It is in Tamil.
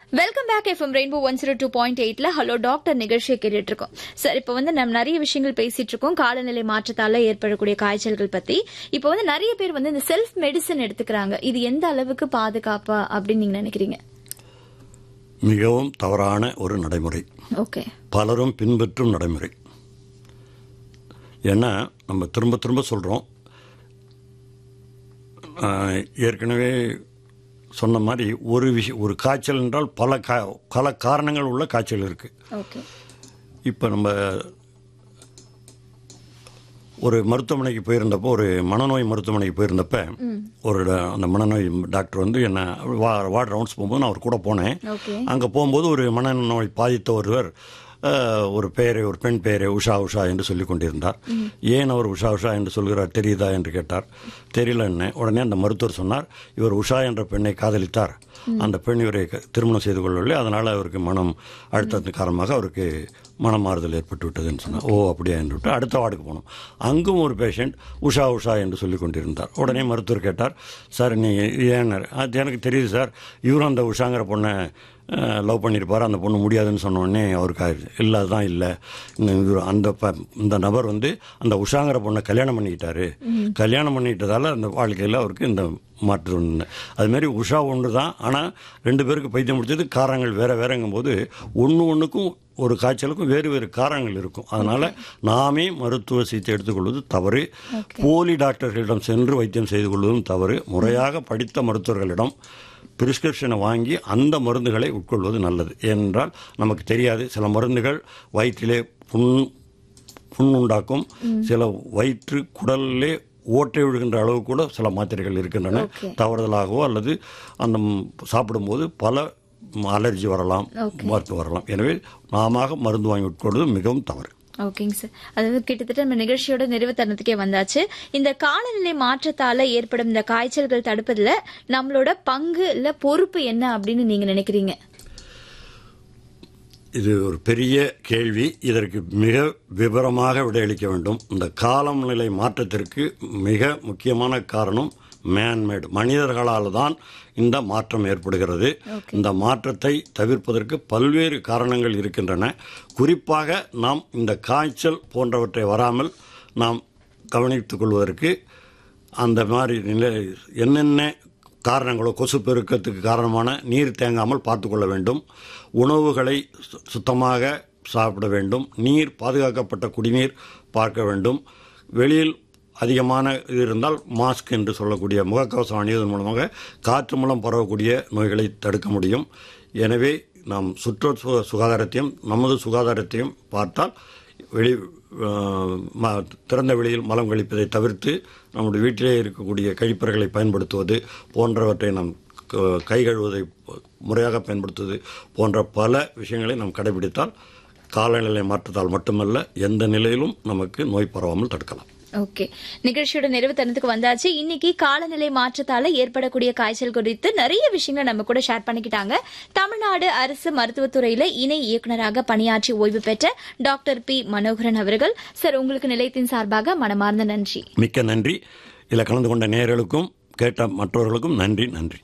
Welcome back FM rainbow one zero two point எயிட்ல ஹலோ டாக்டர் நிகழ்ச்சியை கேட்டுட்டு இருக்கோம் சார் இப்போ வந்து நம்ம நிறைய விஷயங்கள் பேசிட்டு இருக்கோம் காலநிலை மாற்றத்தால ஏற்படக்கூடிய காய்ச்சல்கள் பத்தி இப்போ வந்து நிறைய பேர் வந்து இந்த செல்ஃப் மெடிசன் எடுத்துக்கிறாங்க இது எந்த அளவுக்கு பாதுகாப்பா அப்படின்னு நீங்க நினைக்கிறீங்க மிகவும் தவறான ஒரு நடைமுறை ஓகே பலரும் பின்பற்றும் நடைமுறை ஏன்னா நம்ம திரும்ப திரும்ப சொல்கிறோம் ஏற்கனவே சொன்ன மாதிரி ஒரு விஷயம் ஒரு காய்ச்சல் என்றால் பல கா பல காரணங்கள் உள்ள காய்ச்சல் இருக்குது ஓகே இப்போ நம்ம ஒரு மருத்துவமனைக்கு போயிருந்தப்போ ஒரு மனநோய் மருத்துவமனைக்கு போயிருந்தப்ப ஒரு ட- அந்த மனநோய் டாக்டர் வந்து என்ன வா வார்டு ரவுண்ட்ஸ் போகும்போது நான் அவர் கூட போனேன் ஓகே அங்கே போகும்போது ஒரு மனநோய் பாதித்த ஒருவர் அஹ், ஒரு பெயரை ஒரு பெண் பெயரை உஷா உஷா என்று சொல்லிக் கொண்டிருந்தார் ஏன் அவர் உஷா உஷா என்று சொல்கிறார் தெரியுதா என்று கேட்டார் தெரியல என்ன உடனே அந்த மருத்துவர் சொன்னார் இவர் உஷா என்ற பெண்ணை காதலித்தார் அந்த பெண் இவரை க- திருமணம் செய்து கொள்ளவில்லை அதனால் அவருக்கு மனம் அழுத்தத்தின் காரணமாக அவருக்கு மனமாறுதல் ஏற்பட்டு விட்டதுன்னு சொன்னார் ஓ அப்படியா என்று விட்டு அடுத்த வார்டுக்கு போனோம் அங்கும் ஒரு பேஷண்ட் உஷா உஷா என்று சொல்லிக் கொண்டிருந்தார் உடனே மருத்துவர் கேட்டார் சார் நீ ஏன்னார் அது எனக்கு தெரியுது சார் இவரும் அந்த உஷாங்கிற பொண்ணை லவ் பண்ணியிருப்பார் அந்த பொண்ணு முடியாதுன்னு சொன்ன உடனே அவருக்கு ஆயிடுச்சு. இல்லை அதுதான் இல்லை இந்த இவரு அந்த ப- இந்த நபர் வந்து அந்த உஷாங்கிற பொண்ணை கல்யாணம் பண்ணிக்கிட்டாரு கல்யாணம் பண்ணிக்கிட்டதால அந்த வாழ்க்கையில் அவருக்கு இந்த மாற்றம் ஒன்று அதுமாரி உஷா ஒன்று தான் ஆனால் ரெண்டு பேருக்கு பைத்தியம் முடிச்சது காரணங்கள் வேற வேறங்கும் போது ஒன்று ஒன்றுக்கும் ஒரு காய்ச்சலுக்கும் வேறு வேறு காரணங்கள் இருக்கும் அதனால நாமே மருத்துவ சிகிச்சை எடுத்துக்கொள்வது தவறு போலி டாக்டர்களிடம் சென்று வைத்தியம் செய்து கொள்வதும் தவறு முறையாக படித்த மருத்துவர்களிடம் பிரிஸ்கிரிப்ஷனை வாங்கி அந்த மருந்துகளை உட்கொள்வது நல்லது ஏனென்றால் நமக்கு தெரியாது சில மருந்துகள் வயிற்றிலே புண் புண் உண்டாக்கும் சில வயிற்று குடலிலே ஓட்டை விழுகின்ற அளவு கூட சில மாத்திரைகள் இருக்கின்றன Okay. தவறுதலாகவோ அல்லது அந்த ம், சாப்பிடும்போது பல ம், அலர்ஜி வரலாம் மருத்து வரலாம் எனவே நாம மருந்து வாங்கி உட்கொள்வது மிகவும் தவறு ஓகேங்க சார் அதாவது கிட்டத்தட்ட நம்ம நிகழ்ச்சியோட நிறைவு தருணத்துக்கே வந்தாச்சு இந்த காலநிலை மாற்றத்தால ஏற்படும் இந்த காய்ச்சல்கள் தடுப்பதுல நம்மளோட பங்கு இல்ல பொறுப்பு என்ன அப்படின்னு நீங்க நினைக்கிறீங்க இது ஒரு பெரிய கேள்வி இதற்கு மிக விவரமாக விடையளிக்க வேண்டும் இந்த காலநிலை மாற்றத்திற்கு மிக முக்கியமான காரணம் மேன்மேடு மனிதர்களால் தான் இந்த மாற்றம் ஏற்படுகிறது இந்த மாற்றத்தை தவிர்ப்பதற்கு பல்வேறு காரணங்கள் இருக்கின்றன குறிப்பாக நாம் இந்த காய்ச்சல் போன்றவற்றை வராமல் நாம் கவனித்துக் கொள்வதற்கு அந்த மாதிரி நிலை என்னென்ன காரணங்களோ கொசு பெருக்கத்துக்கு காரணமான நீர் தேங்காமல் பார்த்து கொள்ள வேண்டும் உணவுகளை சு- சுத்தமாக சாப்பிட வேண்டும் நீர் பாதுகாக்கப்பட்ட குடிநீர் பார்க்க வேண்டும் வெளியில் அதிகமான இது இருந்தால் மாஸ்க் என்று சொல்லக்கூடிய முகக்கவசம் அணிவதன் மூலமாக காற்று மூலம் பரவக்கூடிய நோய்களை தடுக்க முடியும் எனவே நாம் சுற்று சுகாதாரத்தையும் நமது சுகாதாரத்தையும் பார்த்தால் வெளி அஹ், ம- திறந்த வெளியில் மலம் கழிப்பதை தவிர்த்து நம்முடைய வீட்டிலே இருக்கக்கூடிய கழிப்பறைகளை பயன்படுத்துவது போன்றவற்றை நாம் க- கை கழுவுவதை முறையாக பயன்படுத்துவது போன்ற பல விஷயங்களை நாம் கடைபிடித்தால் காலநிலை மாற்றத்தால் மட்டுமல்ல எந்த நிலையிலும் நமக்கு நோய் பரவாமல் தடுக்கலாம் ஓகே நிகழ்ச்சியோட நிறைவு தருணத்துக்கு வந்தாச்சு இன்னைக்கு காலநிலை மாற்றத்தால ஏற்படக்கூடிய காய்ச்சல் குறித்து நிறைய விஷயங்களை நம்ம கூட ஷேர் பண்ணிக்கிட்டாங்க தமிழ்நாடு அரசு மருத்துவத்துறையில இணை இயக்குநராக பணியாற்றி ஓய்வு பெற்ற டாக்டர் பி மனோகரன் அவர்கள் சார் உங்களுக்கு நிலையத்தின் சார்பாக மனமார்ந்த நன்றி மிக்க நன்றி இதில் கலந்து கொண்ட நேயர்களுக்கும் கேட்ட மற்றவர்களுக்கும் நன்றி நன்றி